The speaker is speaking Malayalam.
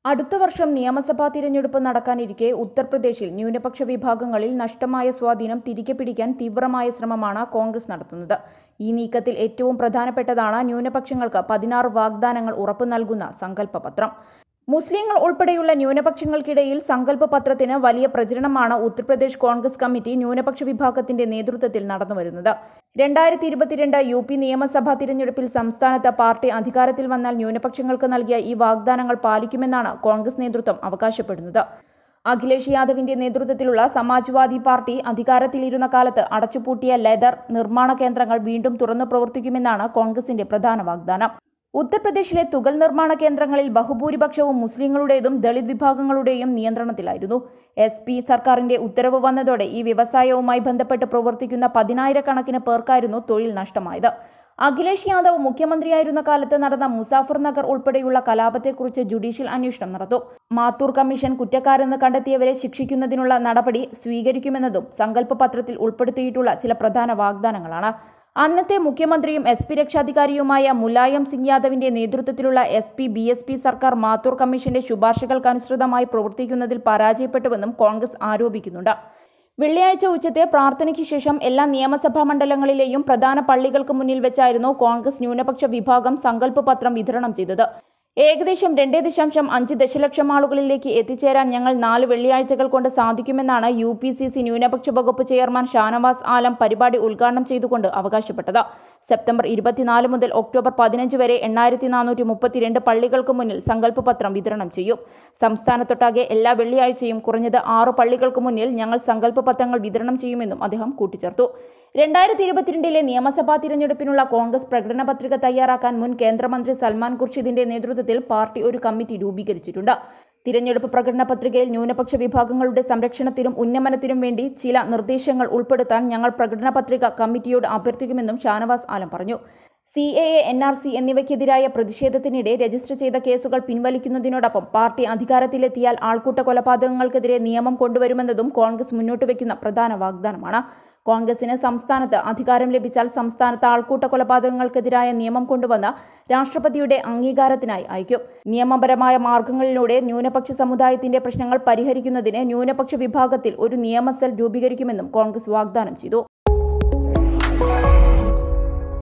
അടുത്ത വർഷം നിയമസഭാ തിരഞ്ഞെടുപ്പ് നടക്കാനിരിക്കെ ഉത്തർപ്രദേശിൽ ന്യൂനപക്ഷ വിഭാഗങ്ങളിൽ നഷ്ടമായ സ്വാധീനം തിരികെ പിടിക്കാൻ തീവ്രമായ ശ്രമമാണ് കോൺഗ്രസ് നടത്തുന്നത് ഈ നീക്കത്തിൽ ഏറ്റവും പ്രധാനപ്പെട്ടതാണ് ന്യൂനപക്ഷങ്ങൾക്ക് പതിനാറ് വാഗ്ദാനങ്ങൾ ഉറപ്പു നൽകുന്ന സങ്കല്പപത്രം മുസ്ലിങ്ങൾ ഉൾപ്പെടെയുള്ള ന്യൂനപക്ഷങ്ങൾക്കിടയിൽ സങ്കല്പ പത്രത്തിന് വലിയ പ്രചരണമാണ് ഉത്തർപ്രദേശ് കോൺഗ്രസ് കമ്മിറ്റി ന്യൂനപക്ഷ വിഭാഗത്തിന്റെ നേതൃത്വത്തിൽ നടന്നുവരുന്നത് രണ്ടായിരത്തി ഇരുപത്തിരണ്ട് യു പി നിയമസഭാ തിരഞ്ഞെടുപ്പിൽ സംസ്ഥാനത്ത് പാർട്ടി അധികാരത്തിൽ വന്നാൽ ന്യൂനപക്ഷങ്ങൾക്ക് നൽകിയ ഈ വാഗ്ദാനങ്ങൾ പാലിക്കുമെന്നാണ് കോൺഗ്രസ് നേതൃത്വം അവകാശപ്പെടുന്നത് അഖിലേഷ് യാദവിന്റെ നേതൃത്വത്തിലുള്ള സമാജ്വാദി പാർട്ടി അധികാരത്തിലിരുന്ന കാലത്ത് അടച്ചുപൂട്ടിയ ലെതർ നിർമ്മാണ കേന്ദ്രങ്ങൾ വീണ്ടും തുറന്നു പ്രവർത്തിക്കുമെന്നാണ് കോൺഗ്രസിന്റെ പ്രധാന വാഗ്ദാനം ഉത്തർപ്രദേശിലെ തുകൽ നിർമ്മാണ കേന്ദ്രങ്ങളിൽ ബഹുഭൂരിപക്ഷവും മുസ്ലിങ്ങളുടേതും ദളിത് വിഭാഗങ്ങളുടെയും നിയന്ത്രണത്തിലായിരുന്നു എസ് പി സർക്കാരിന്റെ ഉത്തരവ് വന്നതോടെ ഈ വ്യവസായവുമായി ബന്ധപ്പെട്ട് പ്രവർത്തിക്കുന്ന പതിനായിരക്കണക്കിന് പേർക്കായിരുന്നു തൊഴിൽ നഷ്ടമായത് അഖിലേഷ് യാദവ് മുഖ്യമന്ത്രിയായിരുന്ന കാലത്ത് നടന്ന മുസാഫർ നഗർ ഉൾപ്പെടെയുള്ള കലാപത്തെക്കുറിച്ച് ജുഡീഷ്യൽ അന്വേഷണം നടത്തും മാത്തൂർ കമ്മീഷൻ കുറ്റക്കാരെന്ന് കണ്ടെത്തിയവരെ ശിക്ഷിക്കുന്നതിനുള്ള നടപടി സ്വീകരിക്കുമെന്നതും സങ്കല്പ പത്രത്തിൽ ഉൾപ്പെടുത്തിയിട്ടുള്ള ചില പ്രധാന വാഗ്ദാനങ്ങളാണ് അന്നത്തെ മുഖ്യമന്ത്രിയും എസ് പി രക്ഷാധികാരിയുമായ മുലായം സിംഗ് യാദവിന്റെ നേതൃത്വത്തിലുള്ള S P B S P സർക്കാർ മാത്തൂർ കമ്മീഷന്റെ ശുപാർശകൾക്കനുസൃതമായി പ്രവർത്തിക്കുന്നതിൽ പരാജയപ്പെട്ടുവെന്നും കോൺഗ്രസ് ആരോപിക്കുന്നുണ്ട് വെള്ളിയാഴ്ച ഉച്ചത്തെ പ്രാർത്ഥനയ്ക്ക് ശേഷം എല്ലാ നിയമസഭാ മണ്ഡലങ്ങളിലെയും പ്രധാന പള്ളികൾക്ക് മുന്നിൽ വെച്ചായിരുന്നു കോൺഗ്രസ് ന്യൂനപക്ഷ വിഭാഗം സങ്കല്പ പത്രം വിതരണം ചെയ്തത് ഏകദേശം രണ്ടേ ദശാംശം അഞ്ച് ദശലക്ഷം ആളുകളിലേക്ക് എത്തിച്ചേരാൻ ഞങ്ങൾ നാല് വെള്ളിയാഴ്ചകൾ കൊണ്ട് സാധിക്കുമെന്നാണ് യു പി സി സി ന്യൂനപക്ഷ വകുപ്പ് ചെയർമാൻ ഷാനവാസ് ആലം പരിപാടി ഉദ്ഘാടനം ചെയ്തുകൊണ്ട് അവകാശപ്പെട്ടത് സെപ്റ്റംബർ ഇരുപത്തിനാല് മുതൽ ഒക്ടോബർ പതിനഞ്ച് വരെ എണ്ണായിരത്തി നാനൂറ്റി മുപ്പത്തിരണ്ട് പള്ളികൾക്ക് മുന്നിൽ സങ്കല്പ പത്രം വിതരണം ചെയ്യും സംസ്ഥാനത്തൊട്ടാകെ എല്ലാ വെള്ളിയാഴ്ചയും കുറഞ്ഞത് ആറ് പള്ളികൾക്ക് മുന്നിൽ ഞങ്ങൾ സങ്കല്പ പത്രങ്ങൾ വിതരണം ചെയ്യുമെന്നും അദ്ദേഹം കൂട്ടിച്ചേർത്തു രണ്ടായിരത്തി ഇരുപത്തിരണ്ടിലെ നിയമസഭാ തിരഞ്ഞെടുപ്പിനുള്ള കോൺഗ്രസ് പ്രകടന പത്രിക തയ്യാറാക്കാൻ മുൻ കേന്ദ്രമന്ത്രി സൽമാൻ ഖുർഷിദിന്റെ നേതൃത്വത്തിൽ പാർട്ടി ഒരു കമ്മിറ്റി രൂപീകരിച്ചിട്ടുണ്ട് തിരഞ്ഞെടുപ്പ് പ്രകടന പത്രികയിൽ ന്യൂനപക്ഷ വിഭാഗങ്ങളുടെ സംരക്ഷണത്തിനും ഉന്നമനത്തിനും വേണ്ടി ചില നിർദ്ദേശങ്ങൾ ഉൾപ്പെടുത്താൻ ഞങ്ങൾ പ്രകടന പത്രിക കമ്മിറ്റിയോട് അഭ്യർത്ഥിക്കുമെന്നും ഷാനവാസ് ആലം പറഞ്ഞു C A A N R C എന്നിവയ്ക്കെതിരായ പ്രതിഷേധത്തിനിടെ രജിസ്റ്റർ ചെയ്ത കേസുകൾ പിൻവലിക്കുന്നതിനോടൊപ്പം പാർട്ടി അധികാരത്തിലെത്തിയാൽ ആൾക്കൂട്ട കൊലപാതകങ്ങൾക്കെതിരെ നിയമം കൊണ്ടുവരുമെന്നതും കോൺഗ്രസ് മുന്നോട്ട് വയ്ക്കുന്ന പ്രധാന വാഗ്ദാനമാണ് കോൺഗ്രസിന് സംസ്ഥാനത്ത് അധികാരം ലഭിച്ചാൽ സംസ്ഥാനത്ത് ആൾക്കൂട്ട കൊലപാതകങ്ങൾക്കെതിരായ നിയമം കൊണ്ടുവന്ന് രാഷ്ട്രപതിയുടെ അംഗീകാരത്തിനായി അയക്കും നിയമപരമായ മാർഗങ്ങളിലൂടെ ന്യൂനപക്ഷ സമുദായത്തിന്റെ പ്രശ്നങ്ങൾ പരിഹരിക്കുന്നതിന് ന്യൂനപക്ഷ വിഭാഗത്തിൽ ഒരു നിയമസെൽ രൂപീകരിക്കുമെന്നും കോൺഗ്രസ് വാഗ്ദാനം ചെയ്തു